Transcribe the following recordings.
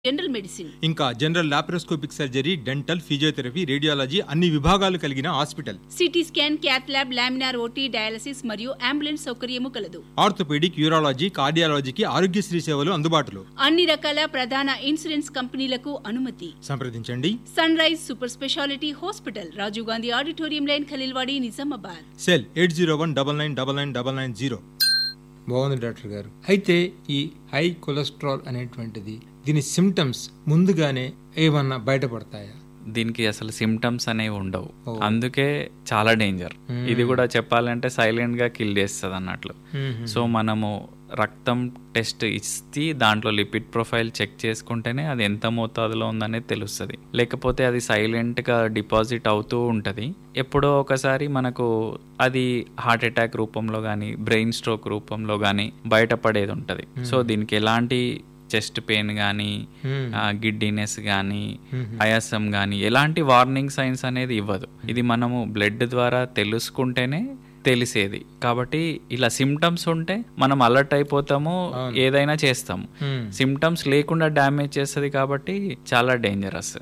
General medicine ఇంకా general laparoscopic surgery dental physiotherapy radiology అన్ని విభాగాలు కలిగిన hospital CT scan cath lab laminar OT dialysis మరియు ambulance సౌకర్యము కలదు ఆర్థోపెడిక్ యూరాలజీ కార్డియాలజీకి ఆరోగ్యశ్రీ సేవలు అందుబాటులో అన్ని రకాల ప్రధాన ఇన్సూరెన్స్ కంపెనీలకు అనుమతి సంప్రదించండి Sunrise super speciality hospital Rajiv Gandhi auditorium line Khaleelwadi Nizamabad cell eight zero one double nine double nine double nine zero బాగుంది డాక్టర్ గారు అయితే ఈ హై కొలెస్ట్రాల్ అనేటువంటిది దీని సిమ్టమ్స్ ముందుగానే ఏమన్నా బయటపడతాయా దీనికి అసలు సిమ్టమ్స్ అనేవి ఉండవు ఓ. అందుకే చాలా డేంజర్ ఇది కూడా చెప్పాలంటే సైలెంట్ గా కిల్ చేస్తుంది అన్నట్లు సో మనము రక్తం టెస్ట్ ఇచ్చి దాంట్లో లిపిడ్ ప్రొఫైల్ చెక్ చేసుకుంటేనే అది ఎంత మోతాదులో ఉందనేది తెలుస్తుంది లేకపోతే అది సైలెంట్ గా డిపాజిట్ అవుతూ ఉంటుంది ఎప్పుడో ఒకసారి మనకు అది హార్ట్ అటాక్ రూపంలో కానీ బ్రెయిన్ స్ట్రోక్ రూపంలో కానీ బయటపడేది ఉంటుంది సో దీనికి ఎలాంటి చెస్ట్ పెయిన్ కానీ గిడ్డినెస్ కానీ ఆయాసం కానీ ఎలాంటి వార్నింగ్ సైన్స్ అనేది ఇవ్వదు ఇది మనము బ్లడ్ ద్వారా తెలుసుకుంటేనే తెలిసేది కాబట్టి ఇలా సిమ్టమ్స్ ఉంటే మనం అలర్ట్ అయిపోతాము ఏదైనా చేస్తాము సిమ్టమ్స్ లేకుండా డ్యామేజ్ చేస్తుంది కాబట్టి చాలా డేంజరస్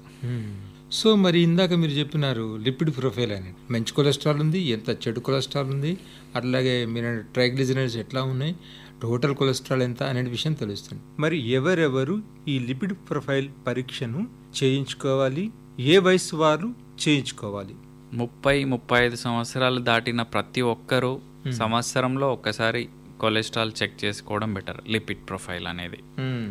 సో మరి ఇందాక మీరు చెప్పినారు లిపిడ్ ప్రొఫైల్ అని మంచి కొలెస్ట్రాల్ ఉంది ఎంత చెడు కొలెస్ట్రాల్ ఉంది అట్లాగే మీరు ట్రైగ్లిజరైడ్స్ ఎట్లా ఉన్నాయి టోటల్ కొలెస్ట్రాల్ ఎంత అనే విషయం తెలుస్తుంది మరి ఎవరెవరు ఈ లిపిడ్ ప్రొఫైల్ పరీక్షను చేయించుకోవాలి ఏ వయసు వారు చేయించుకోవాలి ముప్పై ముప్పై ఐదు సంవత్సరాలు దాటిన ప్రతి ఒక్కరూ సంవత్సరంలో ఒక్కసారి కొలెస్ట్రాల్ చెక్ చేసుకోవడం బెటర్ లిపిడ్ ప్రొఫైల్ అనేది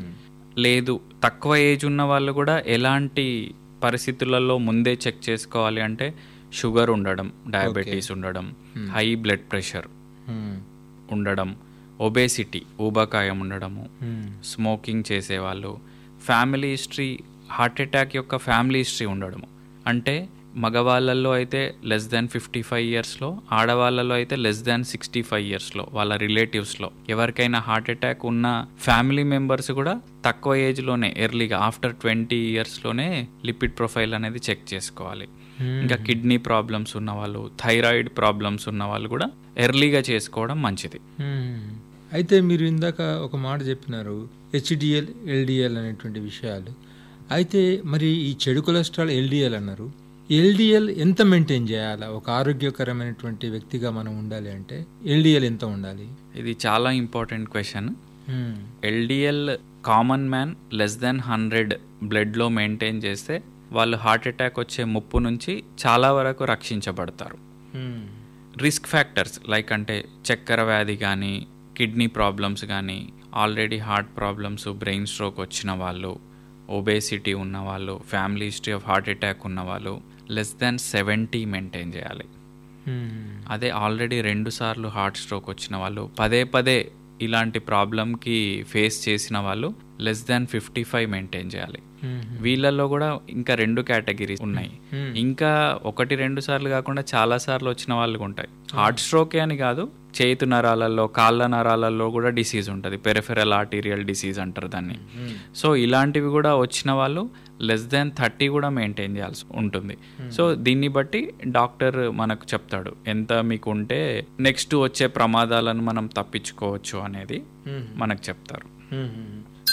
లేదు తక్కువ ఏజ్ ఉన్న వాళ్ళు కూడా ఎలాంటి పరిస్థితులలో ముందే చెక్ చేసుకోవాలి అంటే షుగర్ ఉండడం డయాబెటీస్ ఉండడం హై బ్లడ్ ప్రెషర్ ఉండడం ఒబేసిటీ ఊబకాయం ఉండడము స్మోకింగ్ చేసేవాళ్ళు ఫ్యామిలీ హిస్టరీ హార్ట్ అటాక్ యొక్క ఫ్యామిలీ హిస్టరీ ఉండడము అంటే మగవాళ్ళల్లో అయితే లెస్ దాన్ ఫిఫ్టీ ఫైవ్ ఇయర్స్లో ఆడవాళ్ళలో అయితే లెస్ దాన్ సిక్స్టీ ఫైవ్ ఇయర్స్లో వాళ్ళ రిలేటివ్స్లో ఎవరికైనా హార్ట్ అటాక్ ఉన్న ఫ్యామిలీ మెంబర్స్ కూడా తక్కువ ఏజ్లోనే ఎర్లీగా ఆఫ్టర్ ట్వంటీ ఇయర్స్లోనే లిపిడ్ ప్రొఫైల్ అనేది చెక్ చేసుకోవాలి ఇంకా కిడ్నీ ప్రాబ్లమ్స్ ఉన్న వాళ్ళు థైరాయిడ్ ప్రాబ్లమ్స్ ఉన్న వాళ్ళు కూడా ఎర్లీగా చేసుకోవడం మంచిది అయితే మీరు ఇందాక ఒక మాట చెప్పినారు హెచ్డిఎల్ ఎల్డిఎల్ అనేటువంటి విషయాలు అయితే మరి ఈ చెడు కొలెస్ట్రాల్ ఎల్డిఎల్ అన్నారు ఎల్డిఎల్ ఎంత మెయింటైన్ చేయాలా ఒక ఆరోగ్యకరమైనటువంటి వ్యక్తిగా మనం ఉండాలి అంటే ఎల్డిఎల్ ఎంత ఉండాలి ఇది చాలా important question hmm. LDL common man less than hundred బ్లడ్లో మెయింటైన్ చేస్తే వాళ్ళు హార్ట్ అటాక్ వచ్చే ముప్పు నుంచి చాలా వరకు రక్షించబడతారు మ్మ్. రిస్క్ ఫ్యాక్టర్స్ లైక్ అంటే చక్కెర వ్యాధి కానీ కిడ్నీ ప్రాబ్లమ్స్ కానీ already heart problems brain stroke వచ్చిన వాళ్ళు ఒబేసిటీ ఉన్న వాళ్ళు family history of heart attack ఉన్న వాళ్ళు లెస్ దాన్ సెవెంటీ మెయింటైన్ చేయాలి మ్మ్. అదే ఆల్రెడీ రెండు సార్లు హార్ట్ స్ట్రోక్ వచ్చిన వాళ్ళు పదే పదే ఇలాంటి ప్రాబ్లంకి ఫేస్ చేసిన వాళ్ళు less than fifty five maintain చేయాలి మ్మ్. వీళ్ళల్లో కూడా ఇంకా రెండు కేటగిరీస్ ఉన్నాయి Hmm. ఇంకా ఒకటి రెండు సార్లు కాకుండా చాలా సార్లు వచ్చిన వాళ్ళు ఉంటాయి హార్ట్ స్ట్రోకే అని కాదు చేతు నరాలలో కాళ్ళ నరాలలో కూడా డిసీజ్ ఉంటుంది పెరిఫెరల్ ఆర్టీరియల్ డిసీజ్ అంటారు దాన్ని సో ఇలాంటివి కూడా వచ్చిన వాళ్ళు లెస్ దాన్ థర్టీ కూడా మెయింటైన్ చేయాల్సి ఉంటుంది సో దీన్ని బట్టి డాక్టర్ మనకు చెప్తాడు ఎంత మీకు ఉంటే నెక్స్ట్ వచ్చే ప్రమాదాలను మనం తప్పించుకోవచ్చు అనేది మనకు చెప్తారు hmm.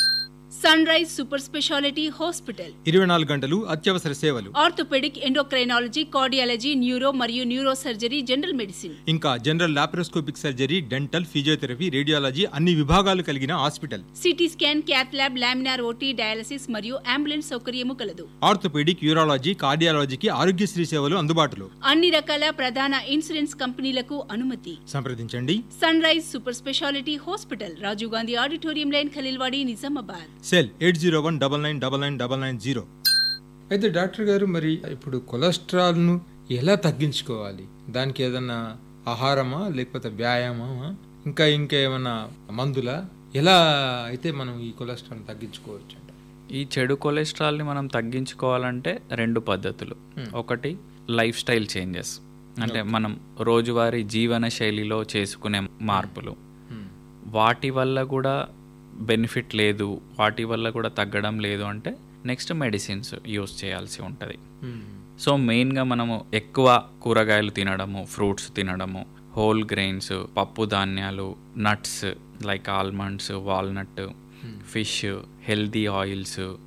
Sunrise super speciality hospital ఇరవై నాలుగు గంటలు అత్యవసర సేవలు ఆర్థోపెడిక్ ఎండోక్రైనాలజీ కార్డియాలజీ న్యూరో మరియు న్యూరో సర్జరీ జనరల్ మెడిసిన్ ఇంకా general laparoscopic surgery dental physiotherapy radiology అన్ని విభాగాలు కలిగిన hospital CT scan cath lab laminar OT dialysis మరియు అంబులెన్స్ సౌకర్యము కలదు ఆర్థోపెడిక్ యూరాలజీ కార్డియాలజీకి ఆరోగ్యశ్రీ సేవలు అందుబాటులో అన్ని రకాల ప్రధాన ఇన్సూరెన్స్ కంపెనీలకు అనుమతి సంప్రదించండి Sunrise super speciality hospital Rajiv Gandhi auditorium line Khaleelwadi Nizamabad cell eight zero one double nine double nine double nine zero అయితే డాక్టర్ గారు మరి ఇప్పుడు కొలెస్ట్రాల్ను ఎలా తగ్గించుకోవాలి దానికి ఏదన్నా ఆహారమా లేకపోతే వ్యాయామమా ఇంకా ఇంకా ఏమన్నా మందులా ఎలా అయితే మనం ఈ కొలెస్ట్రాల్ తగ్గించుకోవచ్చు అంట ఈ చెడు కొలెస్ట్రాల్ని మనం తగ్గించుకోవాలంటే రెండు పద్ధతులు ఒకటి లైఫ్ స్టైల్ చేంజెస్ అంటే మనం రోజువారీ జీవన శైలిలో చేసుకునే మార్పులు వాటి వల్ల కూడా బెనిఫిట్ లేదు వాటి వల్ల కూడా తగ్గడం లేదు అంటే నెక్స్ట్ మెడిసిన్స్ యూస్ చేయాల్సి ఉంటుంది సో మెయిన్గా మనము ఎక్కువ కూరగాయలు తినడము ఫ్రూట్స్ తినడము హోల్ గ్రెయిన్స్ పప్పు ధాన్యాలు nuts like almonds walnut fish healthy oils